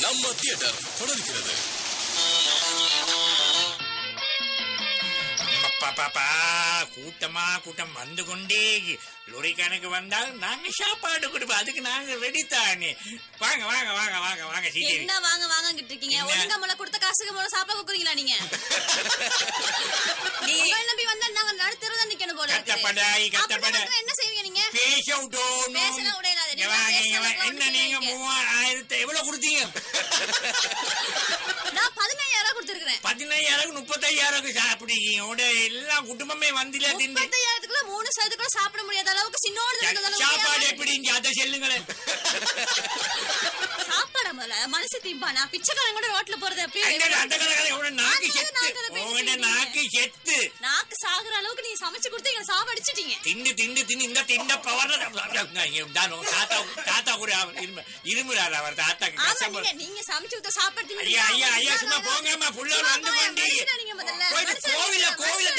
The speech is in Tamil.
நம்ம தியேட்டர் தொடர்கிறது பாப்பா கூட்டமா கூட்டம் வந்து கொண்டே லொரி கணக்கு வந்தால் நாங்க சாப்பாடு கொடுப்போம் அதுக்கு நாங்க ரெடி தானே வாங்க வாங்க வாங்க வாங்க வாங்க சீக்கிரம் என்ன வாங்க வாங்கிட்டு இருக்கீங்க என்ன? ஒழுங்கா முளை கொடுத்த காசுக்கு முளை சாப்பிட குக்குறீங்களா நீங்க நீ உங்களை நம்பி வந்தா நாங்க நடுத்தர தான் நிக்கணும் போல இருக்குது. கத்தப்படாய், அப்படி கத்தப்பட. வந்தா என்ன செய்வீங்க நீங்க பேச விட்டோம் பேசலாம் விடையிலாது. இங்க நீங்க வாங்க, இங்க பேசுறதுக்கு வாங்க. என்ன ஒண்ணும் நீங்க செய்வீங்க. மூவாயிரத்தை எவ்வளவு கொடுத்தீங்க நான் பதினையாயிரம் கொடுத்துருக்கேன் பதினையாயிரம் முப்பத்தையாயிரம் சாப்பிடுறீங்க உட எல்லாம் குடும்பமே வந்தில தின்னு முப்பத்தையாயிரத்துக்குள்ள மூணு சதத்துக்குள்ள சாப்பிட முடியாத அளவுக்கு சின்னோடு இருந்தது அளவுக்கு சாப்பாடு ஏன் எப்படி இங்க அதை சொல்லுங்களேன் சாப்பாடு முதல்ல மனசு திம்பானா பிச்சைக்காரன் கூட ரோட்ல போறது அந்த எப்படி அந்த கதை உட நாக்கு அது செத்து நாக்கு அதை உட பேசிட்டீங்க. நாக்கு செத்து நாக்கு சாகுற அளவுக்கு நீங்க சமைச்சு கொடுத்து எங்களை சாவடிச்சிட்டீங்க திண்டு திண்டு திண்டு இந்த திண்ட பவர் தாத்தா தாத்தா கூட அவர் இரும இருமுறாரு அவர் தாத்தாக்கு ஆமா கஷ்டப்படு நீங்க நீங்க சமைச்சு கொடுத்த சாப்பாடு தின்னு ஐயா ஐயா ஐயா சும்மா போங்கம்மா புள்ள வந்து கொண்டு